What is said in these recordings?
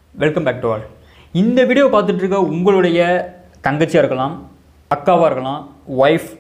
welcome back to all இந்த video பார்த்துட்டு இருக்க உங்களுடைய தங்கச்சியாக இருக்கலாம் அக்காவாக இருக்கலாம் ஒய்ஃப்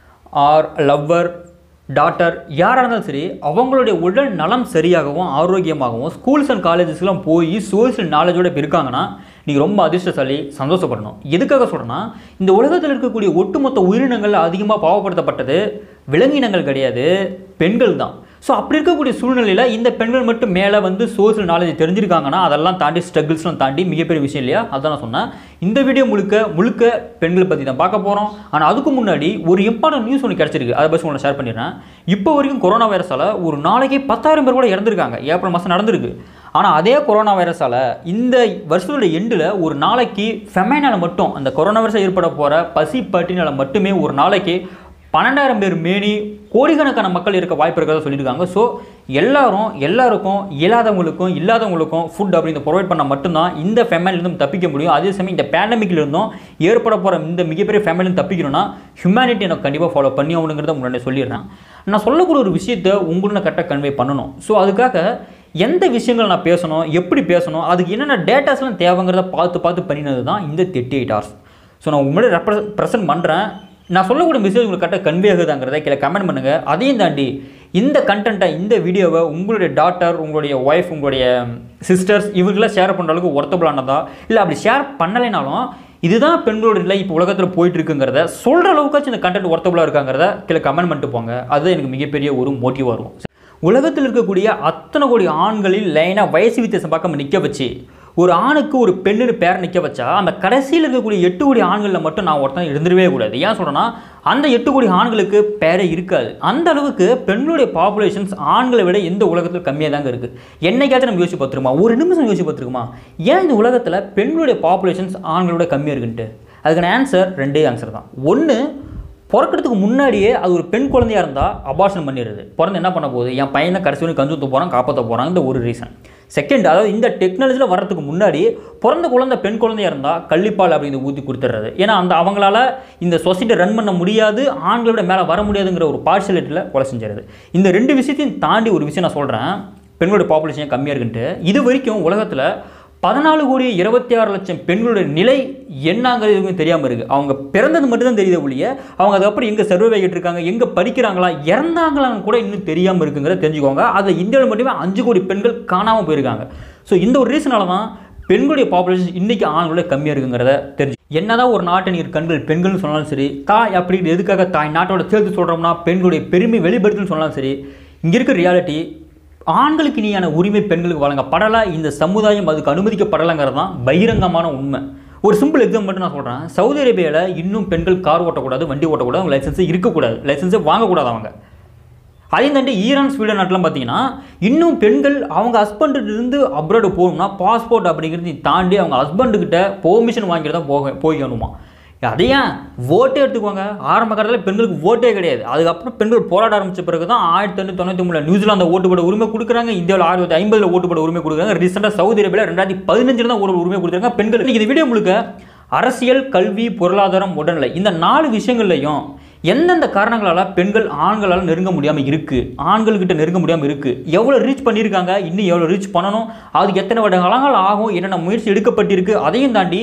ஆர் லவ்வர் டாட்டர் யாராக இருந்தாலும் சரி அவங்களுடைய உடல் நலம் சரியாகவும் ஆரோக்கியமாகவும் ஸ்கூல்ஸ் அண்ட் காலேஜஸ்லாம் போய் சோஷியல் நாலேஜோட இப்போ இருக்காங்கன்னா நீங்கள் ரொம்ப அதிர்ஷ்டசாலி சந்தோஷப்படணும் எதுக்காக சொல்கிறேன்னா இந்த உலகத்தில் இருக்கக்கூடிய ஒட்டுமொத்த உயிரினங்கள் அதிகமாக பாவப்படுத்தப்பட்டது விலங்கினங்கள் கிடையாது பெண்கள் தான் ஸோ அப்படி இருக்கக்கூடிய சூழ்நிலையில் இந்த பெண்கள் மட்டும் மேலே வந்து சோஷியல் நாலேஜ் தெரிஞ்சிருக்காங்கன்னா அதெல்லாம் தாண்டி ஸ்ட்ரகிள்ஸ்லாம் தாண்டி மிகப்பெரிய விஷயம் இல்லையா அதான் நான் சொன்னேன் இந்த வீடியோ முழுக்க முழுக்க பெண்கள் பற்றி தான் பார்க்க போகிறோம் ஆனால் அதுக்கு முன்னாடி ஒரு இம்பார்ட்டன்ட் நியூஸ் ஒன்று கிடச்சிருக்கு அதை பற்றி உங்களை ஷேர் பண்ணிடுறேன் இப்போ வரைக்கும் கொரோனா வைரஸால் ஒரு நாளைக்கு பத்தாயிரம் பேர் கூட இறந்துருக்காங்க ஏப்ரல் மாதம் நடந்திருக்கு ஆனால் அதே கொரோனா வைரஸால் இந்த வருஷத்தோட எண்டில் ஒரு நாளைக்கு ஃபெமைனால் மட்டும் அந்த கொரோனா வைரஸால் ஏற்பட போகிற பசி பட்டினால் மட்டுமே ஒரு நாளைக்கு பன்னெண்டாயிரம் பேர் மேனி கோடிக்கணக்கான மக்கள் இருக்க வாய்ப்பு இருக்கிறதா சொல்லியிருக்காங்க ஸோ எல்லாரும் எல்லாருக்கும் இல்லாதவங்களுக்கும் இல்லாதவங்களுக்கும் ஃபுட் அப்படிங்கிறத ப்ரொவைட் பண்ணால் மட்டும்தான் இந்த ஃபேமிலியிலிருந்து தப்பிக்க முடியும் அதே சமயம் இந்த பேண்டமிக்ல இருந்தும் ஏற்பட போகிற இந்த மிகப்பெரிய ஃபேமிலியும் தப்பிக்கணும்னா ஹியூமனிட்டி எனக்கு கண்டிப்பாக ஃபாலோ பண்ணி ஆகணுங்கிறத முன்னாடி சொல்லிடுறேன் நான் சொல்லக்கூடிய ஒரு விஷயத்தை உங்களுக்கு கரெக்டாக கன்வே பண்ணணும் ஸோ அதுக்காக எந்த விஷயங்கள் நான் பேசணும் எப்படி பேசணும் அதுக்கு என்னென்ன டேட்டாஸ்லாம் தேவைங்கிறத பார்த்து பார்த்து பண்ணினது தான் இந்த தேர்ட்டி எயிட் ஹவர்ஸ் ஸோ நான் உங்களுடைய ரெப்ர ப்ரெசென்ட் பண்ணுறேன் நான் சொல்லக்கூடிய மெசேஜ் உங்களுக்கு கரெக்டாக கன்வே ஆகுதாங்கிறத கீழே கமெண்ட் பண்ணுங்கள் அதையும் தாண்டி இந்த கண்டென்ட்டை இந்த வீடியோவை உங்களுடைய டாட்டர் உங்களுடைய ஒய்ஃப் உங்களுடைய சிஸ்டர்ஸ் இவங்களாம் ஷேர் பண்ணுற அளவுக்கு ஒர்த்தபுளானதா இல்லை அப்படி ஷேர் பண்ணலைனாலும் இதுதான் பெண்களோட நிலை இப்போ உலகத்தில் போயிட்டு இருக்குங்கிறத சொல்கிற அளவுக்காச்சும் இந்த கண்டென்ட் ஒர்த்தபுளாக இருக்காங்கிறத கீழே கமெண்ட் பண்ணிட்டு போங்க அது எனக்கு மிகப்பெரிய ஒரு மோட்டிவாக இருக்கும் உலகத்தில் இருக்கக்கூடிய அத்தனை கோடி ஆண்களில் லைனாக வயசு வித்தியாசம் பார்க்காம நிற்க வச்சு ஒரு ஆணுக்கு ஒரு பெண்ணுன்னு பேர் நிற்க வச்சா அந்த கடைசியில் இருக்கக்கூடிய எட்டு கோடி ஆண்களில் மட்டும் நான் ஒருத்தன் இருந்துடவே கூடாது ஏன் சொல்கிறேன்னா அந்த எட்டு கோடி ஆண்களுக்கு பேரே இருக்காது அந்த அளவுக்கு பெண்களுடைய பாப்புலேஷன்ஸ் ஆண்களை விட எந்த உலகத்தில் கம்மியாக தாங்க இருக்குது என்னைக்காச்சும் நம்ம யோசிச்சு பார்த்துருமா ஒரு நிமிஷம் யோசிச்சு பார்த்துருக்குமா ஏன் இந்த உலகத்தில் பெண்களுடைய பாப்புலேஷன்ஸ் ஆண்களோட கம்மியாக இருக்குன்ட்டு அதுக்கான ஆன்சர் ரெண்டே ஆன்சர் தான் ஒன்று பிறக்கிறதுக்கு முன்னாடியே அது ஒரு பெண் குழந்தையாக இருந்தால் அபார்ஷன் பண்ணிடுது பிறந்து என்ன பண்ண போகுது என் பையனை கடைசி வரைக்கும் கஞ்சு போகிறான் காப்பாற்ற போகிறான் இந்த ஒரு ரீசன் செகண்ட் அதாவது இந்த டெக்னாலஜியில் வர்றதுக்கு முன்னாடி பிறந்த குழந்தை பெண் குழந்தையாக இருந்தால் கள்ளிப்பால் அப்படிங்கிறது ஊற்றி கொடுத்துட்றது ஏன்னா அந்த அவங்களால இந்த சொசைட்டி ரன் பண்ண முடியாது ஆண்களோட மேலே வர முடியாதுங்கிற ஒரு பார்ஷியலிட்டியில் கொலை செஞ்சிருது இந்த ரெண்டு விஷயத்தையும் தாண்டி ஒரு விஷயம் நான் சொல்கிறேன் பெண்களோட பாப்புலேஷன் கம்மியாக இருக்குன்ட்டு இது வரைக்கும் உலகத்தில் பதினாலு கோடி இருபத்தி ஆறு லட்சம் பெண்களுடைய நிலை என்னங்கிறது எதுவும் தெரியாமல் இருக்குது அவங்க பிறந்தது மட்டும்தான் தெரியுது ஒழிய அவங்க அதுக்கப்புறம் எங்கே சர்வே ஆகிட்டு இருக்காங்க எங்கே படிக்கிறாங்களா இறந்தாங்களான்னு கூட இன்னும் தெரியாமல் இருக்குங்கிறத தெரிஞ்சுக்கோங்க அதில் இந்தியாவில் மட்டுமே அஞ்சு கோடி பெண்கள் காணாமல் போயிருக்காங்க ஸோ இந்த ஒரு ரீசனால தான் பெண்களுடைய பாப்புலேஷன் இன்றைக்கி ஆண்களோட கம்மியாக இருக்குங்கிறத தெரிஞ்சு என்னதான் ஒரு நாட்டை நீர் கண்கள் பெண்கள்னு சொன்னாலும் சரி தாய் அப்படின்னு எதுக்காக தாய் நாட்டோட சேர்த்து சொல்கிறோம்னா பெண்களுடைய பெருமை வெளிப்படுத்துன்னு சொன்னாலும் சரி இங்கே இருக்க ரியாலிட்டி ஆண்களுக்கு இனியான உரிமை பெண்களுக்கு வழங்கப்படலை இந்த சமுதாயம் அதுக்கு அனுமதிக்கப்படலைங்கிறது தான் பகிரங்கமான உண்மை ஒரு சிம்பிள் எக்ஸாம் மட்டும் நான் சொல்கிறேன் சவுதி அரேபியாவில் இன்னும் பெண்கள் கார் ஓட்டக்கூடாது வண்டி ஓட்டக்கூடாது அவங்க லைசன்ஸே இருக்கக்கூடாது லைசன்ஸே வாங்கக்கூடாது அவங்க அதையும் தாண்டி ஈரான் ஸ்வீடன் நாட்டிலாம் பார்த்தீங்கன்னா இன்னும் பெண்கள் அவங்க ஹஸ்பண்ட்டு இருந்து அப்ராடு போகணும்னா பாஸ்போர்ட் அப்படிங்கிறது தாண்டி அவங்க ஹஸ்பண்டுக்கிட்ட பெர்மிஷன் வாங்கிட்டு தான் போக போய்க்கணுமா அதையேன் ஓட்டே எடுத்துக்கோங்க ஆரம்ப காலத்தில் பெண்களுக்கு ஓட்டே கிடையாது அதுக்கப்புறம் பெண்கள் போராட ஆரம்பிச்ச பிறகு தான் ஆயிரத்தி தொண்ணூற்றி தொண்ணூற்றி மூணில் நியூசிலாந்து ஓட்டு போட உரிமை கொடுக்குறாங்க இந்தியாவில் ஆயிரத்தி ஐம்பதில் ஓட்டு போட உரிமை கொடுக்குறாங்க ரீசெண்டாக சவுதி அரேபியாவில் ரெண்டாயிரத்தி பதினஞ்சில் தான் ஒரு உரிமை கொடுத்துருக்காங்க பெண்கள் இன்னைக்கு இந்த வீடியோ முழுக்க அரசியல் கல்வி பொருளாதாரம் உடல்நிலை இந்த நாலு விஷயங்கள்லையும் எந்தெந்த காரணங்களால் பெண்கள் ஆண்களால் நெருங்க முடியாமல் இருக்குது ஆண்கள்கிட்ட நெருங்க முடியாமல் இருக்குது எவ்வளோ ரீச் பண்ணியிருக்காங்க இன்னும் எவ்வளோ ரீச் பண்ணணும் அதுக்கு எத்தனை வருட காலங்கள் ஆகும் என்னென்ன முயற்சி எடுக்கப்பட்டிருக்கு அதையும் தாண்டி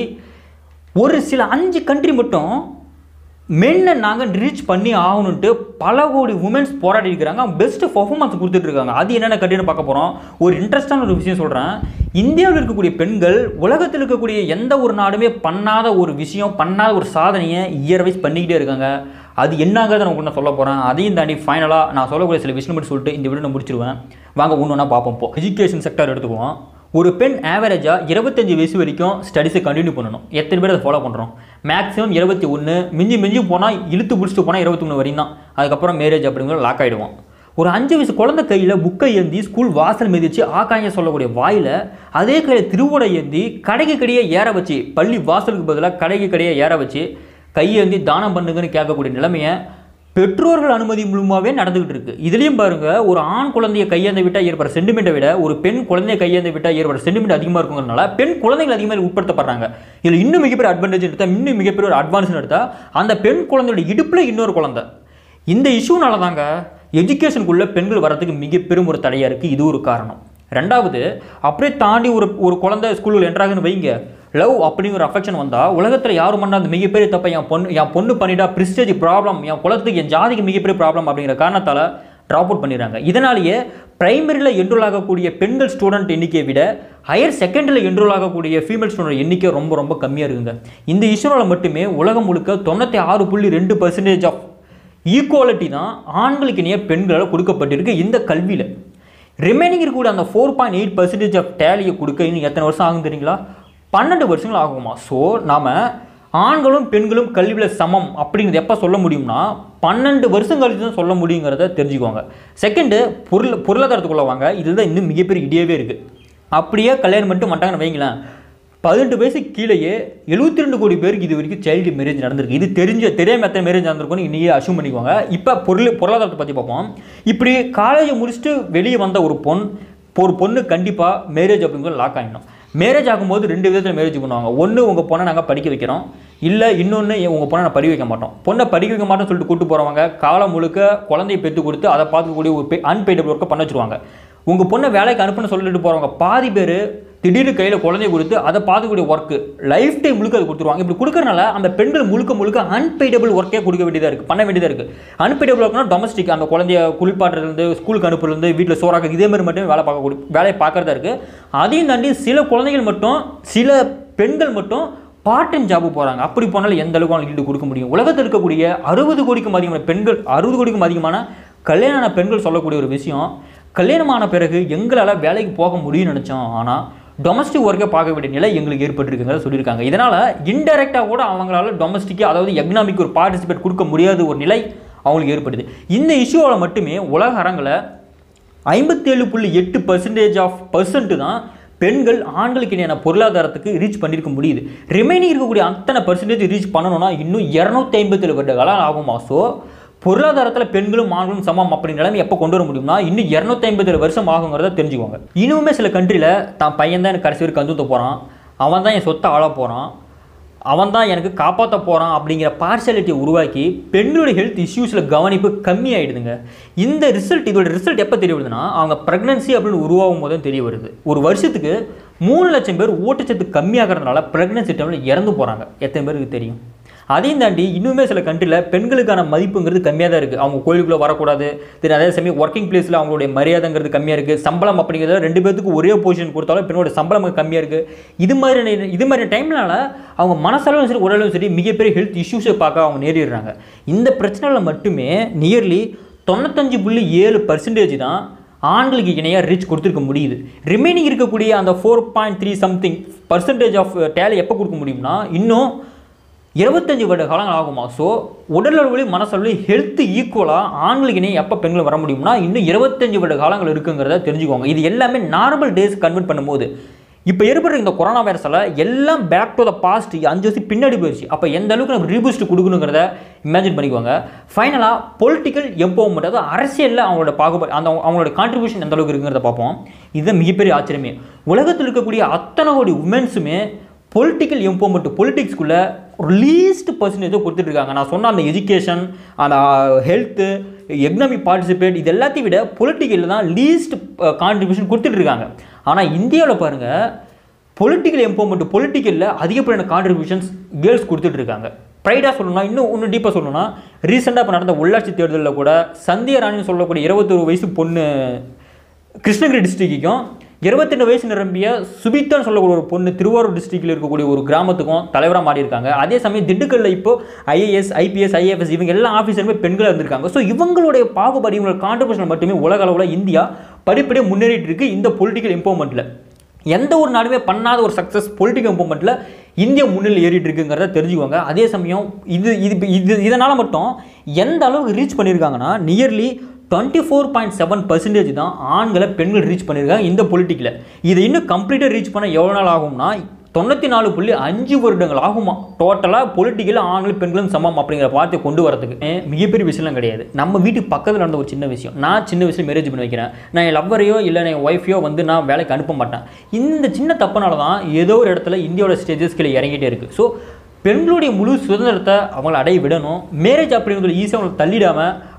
ஒரு சில அஞ்சு கண்ட்ரி மட்டும் மென்னை நாங்கள் ரீச் பண்ணி ஆகணுன்ட்டு பல கோடி உமன்ஸ் போராடி இருக்கிறாங்க பெஸ்ட் பர்ஃபார்மன்ஸ் கொடுத்துட்டு இருக்காங்க அது என்னென்ன கண்ட்ரின்னு பார்க்க போகிறோம் ஒரு இன்ட்ரெஸ்டான ஒரு விஷயம் சொல்கிறேன் இந்தியாவில் இருக்கக்கூடிய பெண்கள் உலகத்தில் இருக்கக்கூடிய எந்த ஒரு நாடுமே பண்ணாத ஒரு விஷயம் பண்ணாத ஒரு சாதனையை இயர் வைஸ் பண்ணிக்கிட்டே இருக்காங்க அது என்னங்கிறத நான் உங்களுக்கு நான் சொல்ல போகிறேன் அதையும் தாண்டி ஃபைனலாக நான் சொல்லக்கூடிய சில விஷயம் மட்டும் சொல்லிட்டு இந்த வீடியோ நான் முடிச்சிருவேன் வாங்க ஒன்று ஒன்றா பார்ப்போம் இப்போ எஜுகேஷன் செக்டர் எடுத்துக்குவோம் ஒரு பெண் ஆவரேஜாக இருபத்தஞ்சி வயசு வரைக்கும் ஸ்டடீஸை கண்டினியூ பண்ணணும் எத்தனை பேர் அதை ஃபாலோ பண்ணுறோம் மேக்ஸிமம் இருபத்தி ஒன்று மிஞ்சி மிஞ்சி போனால் இழுத்து பிடிச்சிட்டு போனால் இருபத்தி ஒன்று வரையும் தான் அதுக்கப்புறம் மேரேஜ் அப்படிங்கிற லாக் ஆகிடுவோம் ஒரு அஞ்சு வயசு குழந்தை கையில் புக்கை ஏந்தி ஸ்கூல் வாசல் மிதிச்சு ஆக்காய சொல்லக்கூடிய வாயில் அதே கையில் திருவோடை ஏந்தி கடைக்கு கடையே ஏற வச்சு பள்ளி வாசலுக்கு பதிலாக கடைக்கு கடையே ஏற வச்சு கையேந்தி தானம் பண்ணுங்கன்னு கேட்கக்கூடிய நிலைமையை பெற்றோர்கள் அனுமதி மூலமாகவே நடந்துகிட்டு இருக்கு இதுலேயும் பாருங்க ஒரு ஆண் குழந்தையை கையேந்த விட்டால் ஏற்படுற சென்டிமெண்ட்டை விட ஒரு பெண் குழந்தையை கையேந்த விட்டால் ஏற்படுற சென்டிமெண்ட் அதிகமாக இருக்குங்கிறனால பெண் குழந்தைகள் அதிகமாக உட்படுத்தப்படுறாங்க இதில் இன்னும் மிகப்பெரிய அட்வான்டேஜ் எடுத்தால் இன்னும் மிகப்பெரிய ஒரு அட்வான்ஸ் எடுத்தால் அந்த பெண் குழந்தையோட இடுப்பில் இன்னொரு குழந்தை இந்த இஷ்யூனால தாங்க எஜுகேஷனுக்குள்ளே பெண்கள் வரதுக்கு மிக பெரும் ஒரு தடையாக இருக்குது இது ஒரு காரணம் ரெண்டாவது அப்படியே தாண்டி ஒரு ஒரு குழந்தை ஸ்கூலில் என்ட்ராகுன்னு வைங்க லவ் அப்படிங்கிற அஃபெக்ஷன் வந்தால் உலகத்தில் யாரும் பண்ண அந்த மிகப்பெரிய தப்பை என் பொண்ணு என் பொண்ணு பண்ணிட்டா ப்ரிஸ்டேஜ் ப்ராப்ளம் என் குலத்துக்கு என் ஜாதிக்கு மிகப்பெரிய ப்ராப்ளம் அப்படிங்கிற காரணத்தால் ட்ராப் அவுட் பண்ணிடுறாங்க இதனாலேயே பிரைமரியில் என்ரோல் ஆகக்கூடிய பெண்கள் ஸ்டூடெண்ட் எண்ணிக்கையை விட ஹையர் செகண்டரியில் என்ரோல் ஆகக்கூடிய ஃபீமேல் ஸ்டூடெண்ட் எண்ணிக்கை ரொம்ப ரொம்ப கம்மியாக இருக்குங்க இந்த இஷ்யூவில் மட்டுமே உலகம் முழுக்க தொண்ணூற்றி ஆறு புள்ளி ரெண்டு பர்சன்டேஜ் ஆஃப் ஈக்குவாலிட்டி தான் ஆண்களுக்கு இணைய பெண்களால் கொடுக்கப்பட்டிருக்கு இந்த கல்வியில் ரிமைனிங் இருக்கக்கூடிய அந்த four point eight percentage of டேலியை கொடுக்க இன்னும் எத்தனை வருஷம் ஆகும் தெரியுங்களா பன்னெண்டு வருஷங்கள் ஆகுமா ஸோ நாம் ஆண்களும் பெண்களும் கல்வியில் சமம் அப்படிங்கிறது எப்போ சொல்ல முடியும்னா பன்னெண்டு வருஷம் கழிச்சு தான் சொல்ல முடியுங்கிறத தெரிஞ்சுக்கோங்க செகண்டு பொருள் பொருளாதாரத்துக்குள்ள வாங்க இதில் தான் இன்னும் மிகப்பெரிய இடியவே இருக்குது அப்படியே கல்யாணம் மட்டும் மாட்டாங்கன்னு வைங்களேன் பதினெட்டு வயசுக்கு கீழேயே எழுபத்தி ரெண்டு கோடி பேருக்கு இது வரைக்கும் சைல்டு மேரேஜ் நடந்திருக்கு இது தெரிஞ்ச தெரியாம எத்தனை மேரேஜ் நடந்திருக்கும்னு இன்னையே அசூம் பண்ணிக்கோங்க இப்போ பொருள் பொருளாதாரத்தை பற்றி பார்ப்போம் இப்படி காலேஜை முடிச்சுட்டு வெளியே வந்த ஒரு பொண் ஒரு பொண்ணு கண்டிப்பாக மேரேஜ் அப்படிங்கிறது லாக் ஆகிடணும் மேரேஜ் ஆகும்போது ரெண்டு விதத்தில் மேரேஜ் பண்ணுவாங்க ஒன்று உங்கள் பொண்ணை நாங்கள் படிக்க வைக்கிறோம் இல்லை இன்னொன்று உங்கள் பொண்ணை நான் படிக்க வைக்க மாட்டோம் பொண்ணை படிக்க வைக்க மாட்டோம்னு சொல்லிட்டு கூட்டு போகிறவங்க காலம் முழுக்க குழந்தையை பெற்று கொடுத்து அதை பார்க்கக்கூடிய ஒரு அன்பெய்டபிள் ஒர்க்கை பண்ண வச்சுருவாங்க உங்கள் பொண்ணை வேலைக்கு அனுப்புன்னு சொல்லிட்டு போகிறவங்க பாதி பேர் திடீர்னு கையில் குழந்தைய கொடுத்து அதை பார்க்கக்கூடிய ஒர்க்கு லைஃப் டைம் முழுக்க அது கொடுத்துருவாங்க இப்படி கொடுக்கறனால அந்த பெண்கள் முழுக்க முழுக்க அன்பெய்டபிள் ஒர்க்கே கொடுக்க வேண்டியதாக இருக்குது பண்ண வேண்டியதாக இருக்குது அன்பெய்டபிள் ஒர்க்னா டொமஸ்டிக் அந்த குழந்தைய குளிப்பாட்டுறதுலேருந்து ஸ்கூலுக்கு அனுப்புறது வீட்டில் சோறாக்க இதே மாதிரி மட்டுமே வேலை பார்க்கக்கூடிய வேலையை பார்க்குறதா இருக்குது அதையும் தாண்டி சில குழந்தைகள் மட்டும் சில பெண்கள் மட்டும் பார்ட் டைம் ஜாபு போகிறாங்க அப்படி போனாலும் எந்த அளவுக்கு அவங்களுக்கு ஈடு கொடுக்க முடியும் உலகத்தில் இருக்கக்கூடிய அறுபது கோடிக்கும் அதிகமான பெண்கள் அறுபது கோடிக்கும் அதிகமான கல்யாண பெண்கள் சொல்லக்கூடிய ஒரு விஷயம் கல்யாணமான பிறகு எங்களால் வேலைக்கு போக முடியும்னு நினச்சோம் ஆனால் டொமஸ்டிக் ஒர்க்கை பார்க்க வேண்டிய நிலை எங்களுக்கு ஏற்பட்டிருக்குங்கிறத சொல்லியிருக்காங்க இதனால் இன்டெரக்டாக கூட அவங்களால டொமஸ்டிக்கு அதாவது எக்கனாமிக் ஒரு பார்ட்டிசிபேட் கொடுக்க முடியாத ஒரு நிலை அவங்களுக்கு ஏற்படுது இந்த இஷ்யூவால் மட்டுமே உலக அரங்கில் ஐம்பத்தேழு புள்ளி எட்டு பர்சன்டேஜ் ஆஃப் பர்சன்ட் தான் பெண்கள் ஆண்களுக்கு இணையான பொருளாதாரத்துக்கு ரீச் பண்ணியிருக்க முடியுது ரிமைனிங் இருக்கக்கூடிய அத்தனை பர்சன்டேஜ் ரீச் பண்ணணும்னா இன்னும் இரநூத்தி ஐம்பத்தேழு வருட காலம் ஆகுமா ஸோ பொருளாதாரத்தில் பெண்களும் ஆண்களும் சமம் அப்படி நிலைமை எப்போ கொண்டு வர முடியும்னா இன்னும் இரநூத்தி ஐம்பத்தேழு வருஷம் ஆகுங்கிறத தெரிஞ்சுக்கோங்க இன்னுமே சில கண்ட்ரியில் தான் பையன் தான் எனக்கு கடைசி வரைக்கும் கந்துத்த போகிறான் அவன் தான் என் சொத்தை ஆள போகிறான் அவன் தான் எனக்கு காப்பாற்ற போகிறான் அப்படிங்கிற பார்ஷாலிட்டியை உருவாக்கி பெண்களுடைய ஹெல்த் இஷ்யூஸில் கவனிப்பு கம்மியாயிடுதுங்க இந்த ரிசல்ட் இதோட ரிசல்ட் எப்போ தெரிய வருதுன்னா அவங்க ப்ரெக்னன்சி அப்படின்னு உருவாகும் போது தான் தெரிய வருது ஒரு வருஷத்துக்கு மூணு லட்சம் பேர் ஊட்டச்சத்து கம்மியாகிறதுனால ப்ரெக்னன்சி டைமில் இறந்து போகிறாங்க எத்தனை பேருக்கு தெரியும் அதையும் தாண்டி இன்னுமே சில கண்ட்ரியில் பெண்களுக்கான மதிப்புங்கிறது கம்மியாக தான் இருக்குது அவங்க கோயிலுக்குள்ளே வரக்கூடாது தென் அதே சமயம் ஒர்க்கிங் பிளேஸில் அவங்களுடைய மரியாதைங்கிறது கம்மியாக இருக்குது சம்பளம் அப்படிங்கிறத ரெண்டு பேத்துக்கு ஒரே பொசிஷன் கொடுத்தாலும் பெண்ணோட சம்பளம் கம்மியாக இருக்குது இது மாதிரி இது மாதிரி டைம்னால அவங்க மனசளவும் சரி உடலும் சரி மிகப்பெரிய ஹெல்த் இஷ்யூஸை பார்க்க அவங்க நேரிடுறாங்க இந்த பிரச்சனையில் மட்டுமே நியர்லி தொண்ணூத்தஞ்சு புள்ளி ஏழு பர்சன்டேஜ் தான் ஆண்களுக்கு இணையாக ரீச் கொடுத்துருக்க முடியுது ரிமைனிங் இருக்கக்கூடிய அந்த four point three something percentage of tally எப்போ கொடுக்க முடியும்னா இன்னும் இருபத்தஞ்சு வருட காலங்கள் ஆகுமா ஸோ உடல் அளவுலையும் மனசளவுலையும் ஹெல்த் ஈக்குவலாக ஆண்களுக்கு இணைய எப்போ பெண்கள் வர முடியும்னா இன்னும் இருபத்தஞ்சு வருட காலங்கள் இருக்குங்கிறத தெரிஞ்சுக்கோங்க இது எல்லாமே நார்மல் டேஸ் கன்வெர்ட் பண்ணும்போது இப்போ ஏற்படுற இந்த கொரோனா வைரஸால் எல்லாம் பேக் டு த பாஸ்ட் அஞ்சு வருஷம் பின்னாடி போயிடுச்சு அப்போ எந்த அளவுக்கு நம்ம ரீபூஸ்ட் கொடுக்கணுங்கிறத இமேஜின் பண்ணிக்கோங்க ஃபைனலாக பொலிட்டிக்கல் எம்பவர்மெண்ட் அதாவது அரசியலில் அவங்களோட பாகுபாடு அந்த அவங்களோட கான்ட்ரிபியூஷன் எந்த அளவுக்கு இருக்குங்கிறத பார்ப்போம் இதுதான் மிகப்பெரிய ஆச்சரியமே உலகத்தில் இருக்கக்கூடிய அத்தனை கோடி உமன்ஸுமே பொலிட்டிக்கல் எம்பவர்மெண்ட் பொலிட்டிக்ஸ்குள்ளே லீஸ்ட் பர்சன்டேஜை கொடுத்துட்ருக்காங்க நான் சொன்ன அந்த எஜுகேஷன் அந்த ஹெல்த்து எக்கனாமிக் பார்ட்டிசிபேட் இது எல்லாத்தையும் விட பொலிட்டிக்கலில் தான் லீஸ்ட் கான்ட்ரிபியூஷன் கொடுத்துட்ருக்காங்க ஆனால் இந்தியாவில் பாருங்கள் பொலிட்டிக்கல் எம்பவர்மெண்ட் பொலிட்டிக்கலில் அதிகப்படியான கான்ட்ரிபியூஷன்ஸ் கேர்ள்ஸ் கொடுத்துட்ருக்காங்க ப்ரைடாக சொல்லணும்னா இன்னும் இன்னும் டீப்பாக சொல்லணும்னா ரீசெண்டாக இப்போ நடந்த உள்ளாட்சி தேர்தலில் கூட சந்தியா ராணின்னு சொல்லக்கூடிய இருபத்தொரு வயசு பொண்ணு கிருஷ்ணகிரி டிஸ்ட்ரிக்ட்டுக்கும் இருபத்தெண்டு வயசு நிரம்பிய சுபித்தான்னு சொல்லக்கூடிய ஒரு பொண்ணு திருவாரூர் டிஸ்ட்ரிக்டில் இருக்கக்கூடிய ஒரு கிராமத்துக்கும் தலைவராக மாறி இருக்காங்க அதே சமயம் திண்டுக்கல்ல இப்போ ஐஏஎஸ் ஐபிஎஸ் ஐஎஃப்எஸ் இவங்க எல்லா ஆஃபீஸருமே பெண்களாக இருந்திருக்காங்க ஸோ இவங்களுடைய பாகுபாடு இவங்களோட கான்ட்ரிபியூஷன் மட்டுமே உலக அளவில் இந்தியா படிப்படியாக முன்னேறிட்டு இருக்கு இந்த பொலிட்டிக்கல் இம்ப்ரூவ்மெண்ட்டில் எந்த ஒரு நாடுமே பண்ணாத ஒரு சக்ஸஸ் பொலிட்டிக்கல் இம்ப்ரூவ்மெண்ட்டில் இந்தியா முன்னிலை ஏறிட்டு இருக்குங்கிறத தெரிஞ்சுக்கோங்க அதே சமயம் இது இது இது இதனால் மட்டும் எந்த அளவுக்கு ரீச் பண்ணியிருக்காங்கன்னா nearly twenty four point seven percentage தான் ஆண்களை பெண்கள் ரீச் பண்ணியிருக்காங்க இந்த பொலிட்டிக்கில் இதை இன்னும் கம்ப்ளீட்டாக ரீச் பண்ண எவ்வளோ நாள் ஆகும்னா தொண்ணூற்றி நாலு புள்ளி அஞ்சு வருடங்கள் ஆகுமா டோட்டலாக பொலிட்டிக்கலாக ஆண்களும் பெண்களும் சமம் அப்படிங்கிற வார்த்தையை கொண்டு வரதுக்கு ஏன் மிகப்பெரிய விஷயம்லாம் கிடையாது நம்ம வீட்டுக்கு பக்கத்தில் நடந்த ஒரு சின்ன விஷயம் நான் சின்ன வயசில் மேரேஜ் பண்ணி வைக்கிறேன் நான் என் லவ்வரையோ இல்லை என் ஒய்ஃபையோ வந்து நான் வேலைக்கு அனுப்ப மாட்டேன் இந்த சின்ன தப்புனால தான் ஏதோ ஒரு இடத்துல இந்தியாவோட ஸ்டேஜஸ் கீழே இறங்கிட்டே இருக்குது ஸோ பெண்களுடைய முழு சுதந்திரத்தை அவங்கள அடைய விடணும் மேரேஜ் அப்படிங்கிறது ஈஸியாக அவங்களுக்கு தள்ளிடாமல்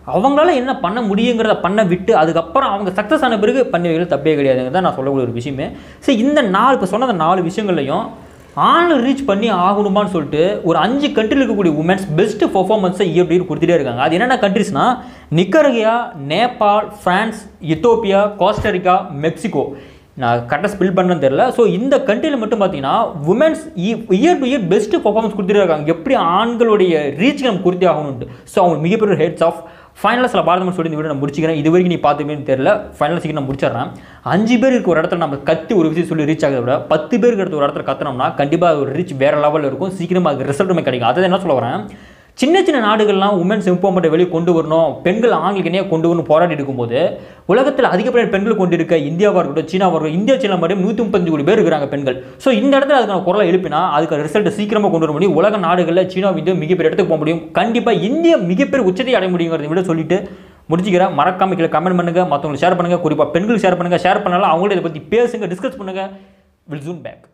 அவங்களால என்ன பண்ண முடியுங்கிறத பண்ண விட்டு அதுக்கப்புறம் அவங்க சக்ஸஸ் ஆன பிறகு பண்ணி வைக்கிறது தப்பே கிடையாதுங்க தான் நான் சொல்லக்கூடிய ஒரு விஷயமே சரி இந்த நாலு இப்போ சொன்ன அந்த நாலு விஷயங்கள்லையும் ஆள் ரீச் பண்ணி ஆகணுமான்னு சொல்லிட்டு ஒரு அஞ்சு கண்ட்ரியில் இருக்கக்கூடிய உமன்ஸ் பெஸ்ட் பர்ஃபார்மன்ஸை இயர் இயர் கொடுத்துட்டே இருக்காங்க அது என்னென்ன கண்ட்ரிஸ்னா Nicaragua Nepal France Ethiopia Costa Rica Mexico நான் கரெக்டாக ஸ்பில் பண்ணன்னு தெரில ஸோ இந்த கண்ட்ரியில் மட்டும் பார்த்தீங்கன்னா women's year to year best performance கொடுத்துட்டே இருக்காங்க எப்படி ஆண்களுடைய ரீச் நம்ம கொடுத்தே ஆகணும்ட்டு ஸோ அவங்க மிகப்பெரிய ஹெட்ஸ் ஆஃப் ஃபைனலாக சில பாரதம் சொல்லி இந்த வீடியோ நான் முடிச்சிக்கிறேன் இது வரைக்கும் நீ பார்த்துமேன்னு தெரியல ஃபைனல் சீக்கிரம் நான் முடிச்சிடுறேன் அஞ்சு பேர் இருக்க ஒரு இடத்துல நம்ம கத்தி ஒரு விஷயம் சொல்லி ரீச் ஆகிறத விட பத்து பேருக்கு எடுத்து ஒரு இடத்துல கத்துனோம்னா கண்டிப்பாக ஒரு ரீச் வேறு லெவலில் இருக்கும் சீக்கிரமாக அதுக்கு ரிசல்ட்டுமே கிடைக்கும் அதை என்ன சொல்ல வரேன் சின்ன சின்ன நாடுகள்லாம் உமன்ஸ் எம்பவர்மெண்ட்டை வெளியே கொண்டு வரணும் பெண்கள் ஆண்களுக்கு இணையாக கொண்டு வரணும் போராடி இருக்கும்போது உலகத்தில் அதிகப்படியான பெண்கள் கொண்டு இருக்க இந்தியாவாக இருக்கட்டும் சீனாவாக இருக்கட்டும் இந்தியா சீனா மட்டும் நூற்றி முப்பத்தஞ்சு கோடி பேர் இருக்கிறாங்க பெண்கள் ஸோ இந்த இடத்துல அதுக்கான குரலை எழுப்பினா அதுக்கு ரிசல்ட்டை சீக்கிரமாக கொண்டு வர முடியும் உலக நாடுகளில் சீனா இந்தியா மிகப்பெரிய இடத்துக்கு போக முடியும் கண்டிப்பாக இந்தியா மிகப்பெரிய உச்சத்தை அடைய முடியுங்கிறத விட சொல்லிட்டு முடிச்சுக்கிறேன் மறக்காம கீழே கமெண்ட் பண்ணுங்க மற்றவங்களுக்கு ஷேர் பண்ணுங்க குறிப்பாக பெண்களுக்கு ஷேர் பண்ணுங்க ஷேர் பண்ணாலும் அவங்களே இதை பற்றி பேசுங்க டிஸ்கஸ் பண்ணுங்க வில் ஜூன் பேக்